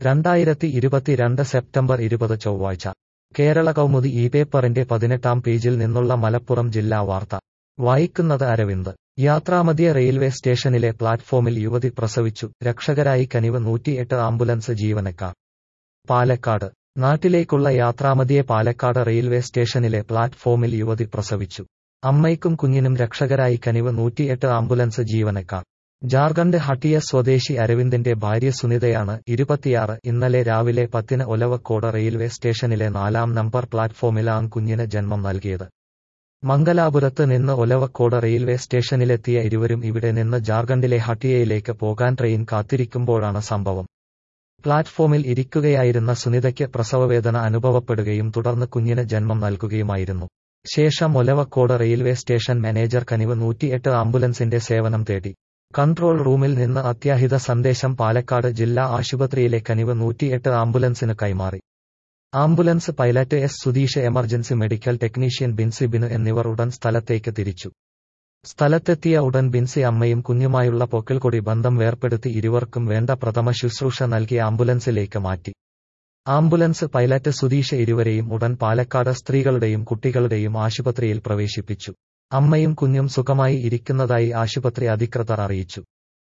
രണ്ടായിരത്തി ഇരുപത്തിരണ്ട് സെപ്റ്റംബർ ഇരുപത് ചൊവ്വാഴ്ച കേരള കൗമുദി ഈ പേപ്പറിന്റെ പതിനെട്ടാം പേജിൽ നിന്നുള്ള മലപ്പുറം ജില്ലാ വാർത്ത വായിക്കുന്നത് അരവിന്ദ് യാത്രാമധ്യ റെയിൽവേ സ്റ്റേഷനിലെ പ്ലാറ്റ്ഫോമിൽ യുവതി പ്രസവിച്ചു രക്ഷകരായി കനിവ് നൂറ്റിയെട്ട് ആംബുലൻസ് ജീവനക്കാർ പാലക്കാട് നാട്ടിലേക്കുള്ള യാത്രാമധ്യേ പാലക്കാട് റെയിൽവേ സ്റ്റേഷനിലെ പ്ലാറ്റ്ഫോമിൽ യുവതി പ്രസവിച്ചു അമ്മയ്ക്കും കുഞ്ഞിനും രക്ഷകരായി കനിവ് നൂറ്റിയെട്ട് ആംബുലൻസ് ജീവനക്കാർ ജാർഖണ്ഡ് ഹട്ടിയ സ്വദേശി അരവിന്ദിന്റെ ഭാര്യ സുനിതയാണ് ഇരുപത്തിയാറ് ഇന്നലെ രാവിലെ പത്തിന് ഒലവക്കോട് റെയിൽവേ സ്റ്റേഷനിലെ നാലാം നമ്പർ പ്ലാറ്റ്ഫോമിലാണ് കുഞ്ഞിന് ജന്മം നൽകിയത് മംഗലാപുരത്ത് നിന്ന് ഒലവക്കോട് റെയിൽവേ സ്റ്റേഷനിലെത്തിയ ഇരുവരും ഇവിടെ നിന്ന് ജാർഖണ്ഡിലെ ഹട്ടിയയിലേക്ക് പോകാൻ ട്രെയിൻ കാത്തിരിക്കുമ്പോഴാണ് സംഭവം പ്ലാറ്റ്ഫോമിൽ ഇരിക്കുകയായിരുന്ന സുനിതയ്ക്ക് പ്രസവവേദന അനുഭവപ്പെടുകയും തുടർന്ന് കുഞ്ഞിന് ജന്മം നൽകുകയുമായിരുന്നു ശേഷം ഒലവക്കോട് റെയിൽവേ സ്റ്റേഷൻ മാനേജർ കനിവ് നൂറ്റിയെട്ട് ആംബുലൻസിന്റെ സേവനം തേടി കൺട്രോൾ റൂമിൽ നിന്ന് അത്യാഹിത സന്ദേശം പാലക്കാട് ജില്ലാ ആശുപത്രിയിലെ കനിവ് നൂറ്റിയെട്ട് ആംബുലൻസിന് കൈമാറി ambulance pilot S Sudheesh emergency medical technician Binsi Binu എന്നിവർ ഉടൻ സ്ഥലത്തേക്ക് തിരിച്ചു സ്ഥലത്തെത്തിയ ഉടൻ ബിൻസി അമ്മയും കുഞ്ഞുമായുള്ള പൊക്കിൾക്കൊടി ബന്ധം വേർപ്പെടുത്തി ഇരുവർക്കും വേണ്ട പ്രഥമ ശുശ്രൂഷ നൽകി ആംബുലൻസിലേക്ക് മാറ്റി ആംബുലൻസ് പൈലറ്റ് സുധീഷ് ഇരുവരെയും ഉടൻ പാലക്കാട് സ്ത്രീകളുടെയും കുട്ടികളുടെയും ആശുപത്രിയിൽ പ്രവേശിപ്പിച്ചു അമ്മയും കുഞ്ഞും സുഖമായി ഇരിക്കുന്നതായി ആശുപത്രി അധികൃതർ അറിയിച്ചു